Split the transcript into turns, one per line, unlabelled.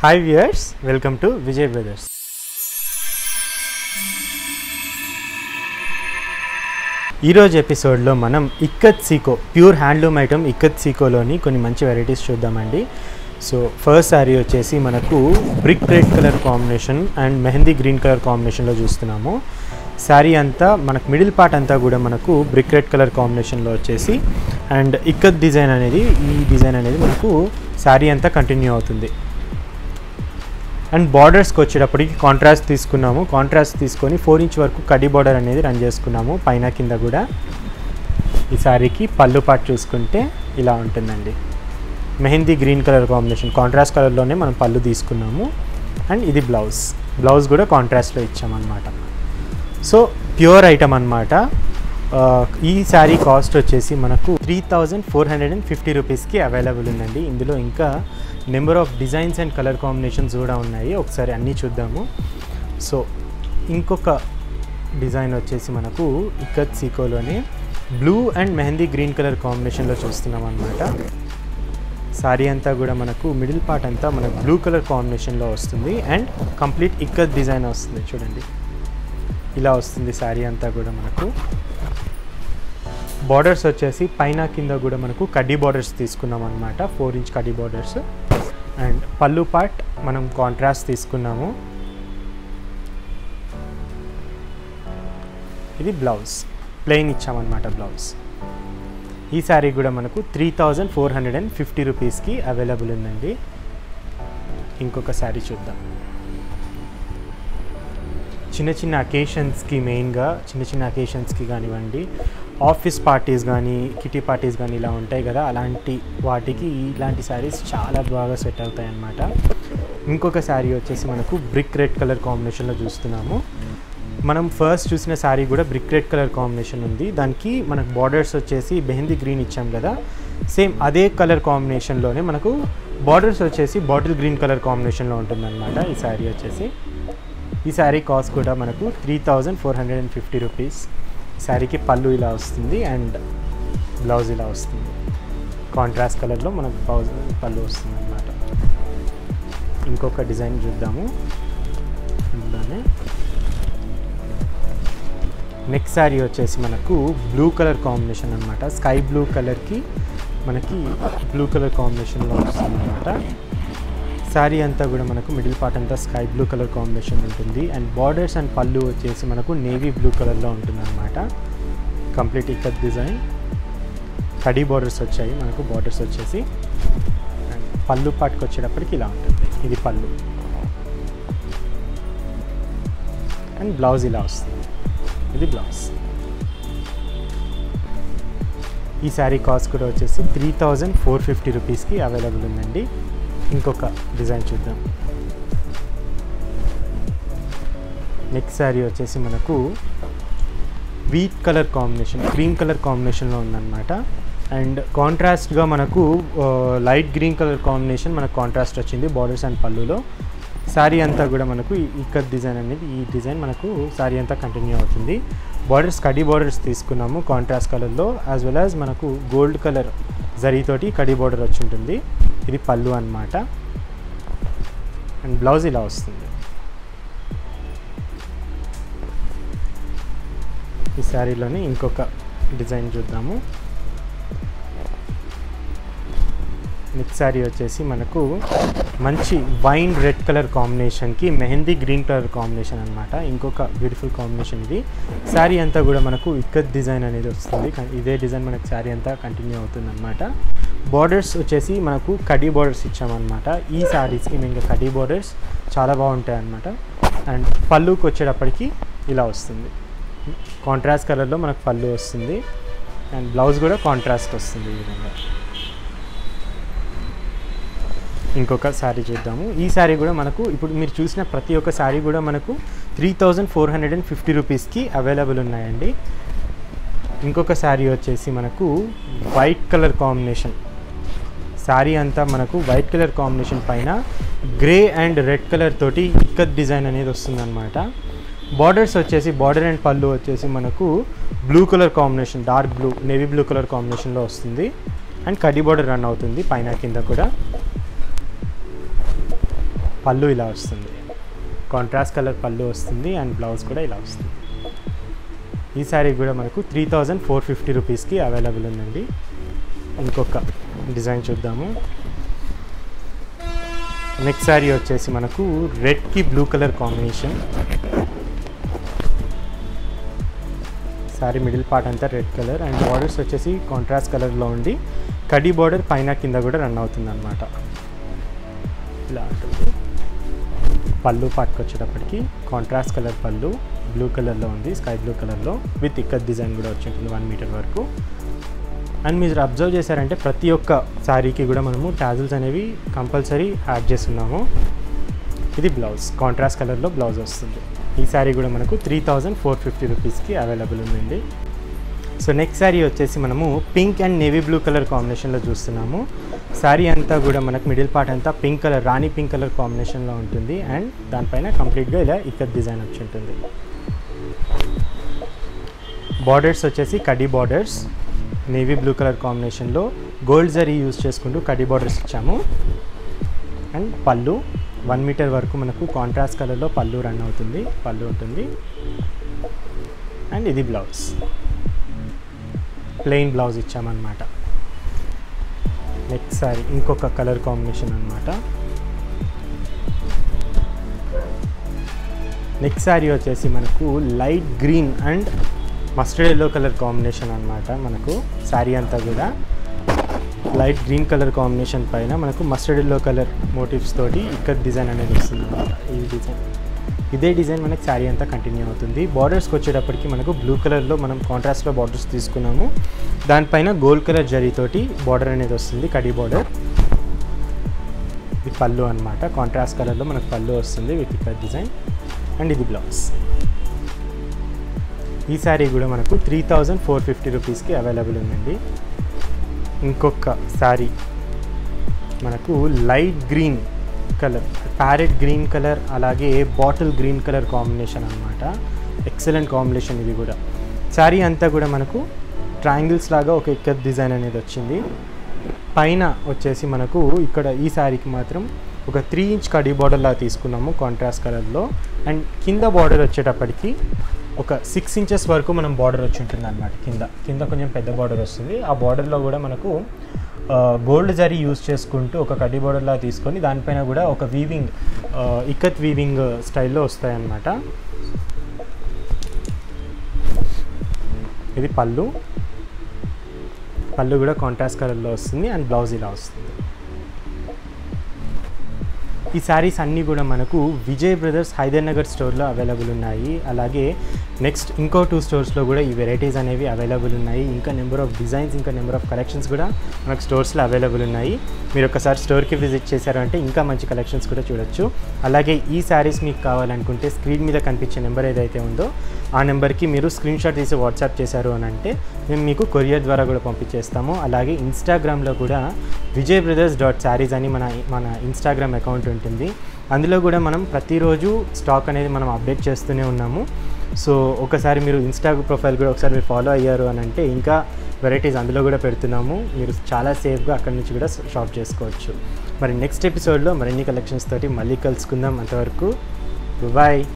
hi viewers welcome to Vijay brothers ఈరోజు ఎపిసోడ్లో మనం ikat sico pure handloom item ikat సీకోలోని కొన్ని మంచి వెరైటీస్ చూద్దామండి సో ఫస్ట్ శారీ వచ్చేసి మనకు brick red colour combination and mehendi green colour కాంబినేషన్లో చూస్తున్నాము శారీ అంతా మనకు మిడిల్ పార్ట్ అంతా కూడా మనకు బ్రిక్ రెడ్ కలర్ కాంబినేషన్లో వచ్చేసి అండ్ ఇక్కత్ డిజైన్ అనేది ఈ డిజైన్ అనేది మనకు శారీ అంతా కంటిన్యూ అవుతుంది అండ్ బార్డర్స్కి వచ్చేటప్పటికి కాంట్రాస్ట్ తీసుకున్నాము కాంట్రాస్ట్ తీసుకొని ఫోర్ ఇంచ్ వరకు కడి బార్డర్ అనేది రన్ చేసుకున్నాము పైన కింద కూడా ఈ శారీకి పళ్ళు పాటు చూసుకుంటే ఇలా ఉంటుందండి mehendi green colour combination contrast కలర్లోనే మనం పళ్ళు తీసుకున్నాము అండ్ ఇది బ్లౌజ్ బ్లౌజ్ కూడా కాంట్రాస్ట్లో ఇచ్చామన్నమాట సో ప్యూర్ ఐటమ్ అనమాట ఈ శారీ కాస్ట్ వచ్చేసి మనకు three thousand four hundred and fifty రూపీస్కి అవైలబుల్ ఉందండి ఇందులో ఇంకా number of designs and colour combinations కూడా ఉన్నాయి ఒకసారి అన్నీ చూద్దాము సో ఇంకొక డిజైన్ వచ్చేసి మనకు ఇక్కత్ సీకోలోనే blue and mehendi green colour కాంబినేషన్లో చూస్తున్నాం అనమాట శారీ అంతా కూడా మనకు మిడిల్ పార్ట్ అంతా మనకు బ్లూ కలర్ కాంబినేషన్లో వస్తుంది అండ్ కంప్లీట్ ఇక్కత్ డిజైన్ వస్తుంది చూడండి ఇలా వస్తుంది శారీ అంతా కూడా మనకు బార్డర్స్ వచ్చేసి పైన కింద కూడా మనకు కడ్డీ బార్డర్స్ తీసుకున్నాం అనమాట ఫోర్ ఇంచ్ కడ్డీ బార్డర్స్ అండ్ పళ్ళు పార్ట్ మనం కాంట్రాస్ట్ తీసుకున్నాము ఇది బ్లౌజ్ ప్లెయిన్ ఇచ్చామన్నమాట బ్లౌజ్ ఈ శారీ కూడా మనకు three thousand four hundred and fifty రూపీస్కి అవైలబుల్ ఉందండి ఇంకొక శారీ చూద్దాం చిన్న చిన్న అకేషన్స్కి మెయిన్గా చిన్న చిన్న అకేషన్స్కి కానివ్వండి ఆఫీస్ పార్టీస్ కానీ కిటీ పార్టీస్ కానీ ఇలా ఉంటాయి కదా అలాంటి వాటికి ఇలాంటి శారీస్ చాలా బాగా సెట్ అవుతాయి అన్నమాట ఇంకొక శారీ వచ్చేసి మనకు బ్రిక్ రెడ్ కలర్ కాంబినేషన్లో చూస్తున్నాము మనం ఫస్ట్ చూసిన శారీ కూడా బ్రిక్ రెడ్ కలర్ కాంబినేషన్ ఉంది దానికి మనకు బార్డర్స్ వచ్చేసి బెహందీ గ్రీన్ ఇచ్చాం కదా సేమ్ అదే కలర్ కాంబినేషన్లోనే మనకు బార్డర్స్ వచ్చేసి బాటిల్ గ్రీన్ కలర్ కాంబినేషన్లో ఉంటుందన్నమాట ఈ శారీ వచ్చేసి ఈ శారీ కాస్ట్ కూడా మనకు three thousand four hundred and fifty rupees శారీకి పళ్ళు ఇలా వస్తుంది అండ్ బ్లౌజ్ ఇలా వస్తుంది కాంట్రాస్ట్ కలర్లో మనకు బ్లౌజ్ పళ్ళు వస్తుంది అనమాట ఇంకొక డిజైన్ చూద్దాము ఇందులోనే నెక్స్ట్ శారీ వచ్చేసి మనకు బ్లూ కలర్ కాంబినేషన్ అనమాట స్కై బ్లూ కలర్కి మనకి బ్లూ కలర్ కాంబినేషన్లో వస్తుంది అనమాట శారీ అంతా కూడా మనకు మిడిల్ పార్ట్ అంతా స్కై బ్లూ కలర్ కాంబినేషన్ ఉంటుంది అండ్ బార్డర్స్ అండ్ పళ్ళు వచ్చేసి మనకు నేవీ బ్లూ కలర్లో ఉంటుంది అనమాట కంప్లీట్ ఇక్కత్ డిజైన్ కడీ బార్డర్స్ వచ్చాయి మనకు బార్డర్స్ వచ్చేసి అండ్ పళ్ళు పాటుకు వచ్చేటప్పటికి ఇలా ఉంటుంది ఇది పళ్ళు అండ్ బ్లౌజ్ ఇలా వస్తుంది ఇది బ్లౌజ్ ఈ శారీ కాస్ట్ కూడా వచ్చేసి త్రీ థౌజండ్ ఫోర్ ఫిఫ్టీ రూపీస్కి అవైలబుల్ ఉందండి ఇంకొక డిజైన్ చూద్దాం నెక్స్ట్ శారీ వచ్చేసి మనకు wheat colour combination cream colour కాంబినేషన్లో ఉందన్నమాట అండ్ కాంట్రాస్ట్గా మనకు లైట్ గ్రీన్ కలర్ కాంబినేషన్ మనకు కాంట్రాస్ట్ వచ్చింది బార్డర్స్ అండ్ పళ్ళులో శారీ అంతా కూడా మనకు ఇక్కత్ డిజైన్ అనేది ఈ డిజైన్ మనకు శారీ అంతా కంటిన్యూ అవుతుంది బార్డర్స్ కడీ బార్డర్స్ తీసుకున్నాము కాంట్రాస్ట్ కలర్లో యాజ్ వెల్ యాజ్ మనకు గోల్డ్ కలర్ జరీతోటి కడీ బార్డర్ వచ్చి ఉంటుంది ఇది పళ్ళు అనమాట అండ్ బ్లౌజ్ ఇలా వస్తుంది ఈ శారీలోనే ఇంకొక డిజైన్ చూద్దాము నెక్స్ట్ శారీ వచ్చేసి మనకు మంచి వైన్ రెడ్ కలర్ కాంబినేషన్కి మెహందీ గ్రీన్ కలర్ కాంబినేషన్ అనమాట ఇంకొక బ్యూటిఫుల్ కాంబినేషన్ ఇది శారీ అంతా కూడా మనకు ఇక్కత్ డిజైన్ అనేది వస్తుంది ఇదే డిజైన్ మనకు శారీ అంతా కంటిన్యూ అవుతుంది అనమాట బార్డర్స్ వచ్చేసి మనకు కడీ బార్డర్స్ ఇచ్చామన్నమాట ఈ శారీస్కి ఇంకా కడీ బార్డర్స్ చాలా బాగుంటాయి అన్నమాట అండ్ పళ్ళుకి వచ్చేటప్పటికి ఇలా వస్తుంది కాంట్రాస్ట్ కలర్లో మనకు పళ్ళు వస్తుంది అండ్ బ్లౌజ్ కూడా కాంట్రాస్ట్ వస్తుంది ఈ విధంగా ఇంకొక శారీ చూద్దాము ఈ శారీ కూడా మనకు ఇప్పుడు మీరు చూసిన ప్రతి ఒక్క శారీ కూడా మనకు three thousand four hundred and fifty రూపీస్కి అవైలబుల్ ఉన్నాయండి ఇంకొక శారీ వచ్చేసి మనకు వైట్ కలర్ కాంబినేషన్ శారీ అంతా మనకు వైట్ కలర్ కాంబినేషన్ పైన గ్రే అండ్ రెడ్ కలర్ తోటి ఇక్కత్ డిజైన్ అనేది వస్తుందన్నమాట బార్డర్స్ వచ్చేసి బార్డర్ అండ్ పళ్ళు వచ్చేసి మనకు blue colour combination dark blue navy blue colour కాంబినేషన్లో వస్తుంది అండ్ కడ్డీ బార్డర్ రన్ అవుతుంది పైన కింద కూడా పళ్ళు ఇలా వస్తుంది కాంట్రాస్ట్ కలర్ పళ్ళు వస్తుంది అండ్ బ్లౌజ్ కూడా ఇలా వస్తుంది ఈ శారీ కూడా మనకు త్రీ థౌజండ్ ఫోర్ ఫిఫ్టీ రూపీస్కి అవైలబుల్ ఉందండి ఇంకొక డిజైన్ చూద్దాము నెక్స్ట్ శారీ వచ్చేసి మనకు రెడ్కి blue colour combination sari middle part అంతా రెడ్ కలర్ అండ్ బార్డర్స్ వచ్చేసి కాంట్రాస్ట్ కలర్లో ఉండి కడి బార్డర్ పైన కింద కూడా రన్ అవుతుంది అనమాట ఇలా ఉంటుంది పళ్ళు పార్ట్కి వచ్చేటప్పటికి కాంట్రాస్ట్ కలర్ పళ్ళు బ్లూ కలర్లో ఉంది స్కై బ్లూ కలర్లో విత్ ఇక్కత్ డిజైన్ కూడా వచ్చి ఉంటుంది వన్ మీటర్ వరకు అండ్ మీరు అబ్జర్వ్ చేశారంటే ప్రతి ఒక్క శారీకి కూడా మనము టాజిల్స్ అనేవి కంపల్సరీ యాడ్ చేస్తున్నాము ఇది బ్లౌజ్ కాంట్రాస్ట్ కలర్లో బ్లౌజ్ వస్తుంది ఈ శారీ కూడా మనకు త్రీ థౌజండ్ ఫోర్ ఫిఫ్టీ రూపీస్కి అవైలబుల్ ఉందండి సో నెక్స్ట్ శారీ వచ్చేసి మనము pink and navy blue colour కాంబినేషన్లో చూస్తున్నాము శారీ అంతా కూడా మనకు మిడిల్ పార్ట్ అంతా పింక్ కలర్ రాణి పింక్ కలర్ కాంబినేషన్లో ఉంటుంది అండ్ దానిపైన కంప్లీట్గా ఇలా ఇక్కత్ డిజైన్ వచ్చి ఉంటుంది బార్డర్స్ వచ్చేసి కడ్డీ బార్డర్స్ నేవీ బ్లూ కలర్ కాంబినేషన్లో గోల్డ్ జరీ యూజ్ చేసుకుంటూ కడ్డీ బార్డర్స్ ఇచ్చాము అండ్ పళ్ళు వన్ మీటర్ వరకు మనకు కాంట్రాస్ట్ కలర్లో పళ్ళు రన్ అవుతుంది పళ్ళు ఉంటుంది అండ్ ఇది బ్లౌజ్ ప్లెయిన్ బ్లౌజ్ ఇచ్చామన్నమాట నెక్స్ట్ సారీ ఇంకొక కలర్ కాంబినేషన్ అనమాట నెక్స్ట్ శారీ వచ్చేసి మనకు light green and mustard yellow colour combination అనమాట మనకు శారీ అంతా కూడా లైట్ గ్రీన్ కలర్ కాంబినేషన్ పైన మనకు మస్టర్డ్ ఎల్లో కలర్ మోటివ్స్ తోటి ఇక్కడ డిజైన్ అనేది వస్తుంది అనమాట ఈ డిజైన్ ఇదే డిజైన్ మనకి శారీ అంతా కంటిన్యూ అవుతుంది బార్డర్స్కి వచ్చేటప్పటికి మనకు బ్లూ కలర్లో మనం కాంట్రాస్ట్లో బార్డర్స్ తీసుకున్నాము దానిపైన గోల్డ్ కలర్ జరీతోటి బార్డర్ అనేది వస్తుంది కడీ బార్డర్ ఇది పళ్ళు అనమాట కాంట్రాస్ట్ కలర్లో మనకు పళ్ళు వస్తుంది విత్ ఇక్కడ డిజైన్ అండ్ ఇది బ్లౌజ్ ఈ శారీ కూడా మనకు త్రీ థౌజండ్ ఫోర్ ఫిఫ్టీ రూపీస్కి అవైలబుల్ ఉందండి ఇంకొక శారీ మనకు light green colour parrot green colour అలాగే బాటిల్ గ్రీన్ కలర్ కాంబినేషన్ అనమాట ఎక్సలెంట్ కాంబినేషన్ ఇది కూడా శారీ అంతా కూడా మనకు ట్రయాంగిల్స్ లాగా ఒక ఇక్కత్ డిజైన్ అనేది వచ్చింది పైన వచ్చేసి మనకు ఇక్కడ ఈ శారీకి మాత్రం ఒక త్రీ ఇంచ్ కడీ బార్డర్ లా తీసుకున్నాము కాంట్రాస్ట్ కలర్లో అండ్ కింద బార్డర్ వచ్చేటప్పటికి ఒక సిక్స్ ఇంచెస్ వరకు మనం బార్డర్ వచ్చి ఉంటుంది అనమాట కింద కింద కొంచెం పెద్ద బార్డర్ వస్తుంది ఆ బార్డర్లో కూడా మనకు గోల్డ్ జరీ యూస్ చేసుకుంటూ ఒక కడ్డీ బార్డర్లా తీసుకొని దానిపైన కూడా ఒక వీవింగ్ ఇక్కత్ వీవింగ్ స్టైల్లో వస్తాయన్నమాట ఇది పళ్ళు పళ్ళు కూడా కాంట్రాస్ట్ కలర్లో వస్తుంది అండ్ బ్లౌజ్ ఇలా వస్తుంది ఈ శారీస్ అన్నీ కూడా మనకు విజయ్ బ్రదర్స్ హైదర్నగర్ స్టోర్లో అవైలబుల్ ఉన్నాయి అలాగే నెక్స్ట్ ఇంకో టూ స్టోర్స్లో కూడా ఈ వెరైటీస్ అనేవి అవైలబుల్ ఉన్నాయి ఇంకా నెంబర్ ఆఫ్ డిజైన్స్ ఇంకా నెంబర్ ఆఫ్ కలెక్షన్స్ కూడా మనకు స్టోర్స్లో అవైలబుల్ ఉన్నాయి మీరు ఒకసారి స్టోర్కి విజిట్ చేశారంటే ఇంకా మంచి కలెక్షన్స్ కూడా చూడొచ్చు అలాగే ఈ శారీస్ మీకు కావాలనుకుంటే స్క్రీన్ మీద కనిపించే నెంబర్ ఏదైతే ఉందో ఆ నెంబర్కి మీరు స్క్రీన్ షాట్ తీసి వాట్సాప్ చేశారు అని అంటే మేము మీకు కొరియర్ ద్వారా కూడా పంపించేస్తాము అలాగే ఇన్స్టాగ్రామ్లో కూడా విజయ్ బ్రదర్స్ డాట్ శారీస్ అని మన మన ఇన్స్టాగ్రామ్ అకౌంట్ ఉంటుంది అందులో కూడా మనం ప్రతిరోజు స్టాక్ అనేది మనం అప్డేట్ చేస్తూనే ఉన్నాము సో ఒకసారి మీరు ఇన్స్టా ప్రొఫైల్ కూడా ఒకసారి మీరు ఫాలో అయ్యారు అని అంటే ఇంకా వెరైటీస్ అందులో కూడా పెడుతున్నాము మీరు చాలా సేఫ్గా అక్కడి నుంచి కూడా షాప్ చేసుకోవచ్చు మరి నెక్స్ట్ ఎపిసోడ్లో మరిన్ని కలెక్షన్స్ తోటి మళ్ళీ కలుసుకుందాం అంతవరకు బాయ్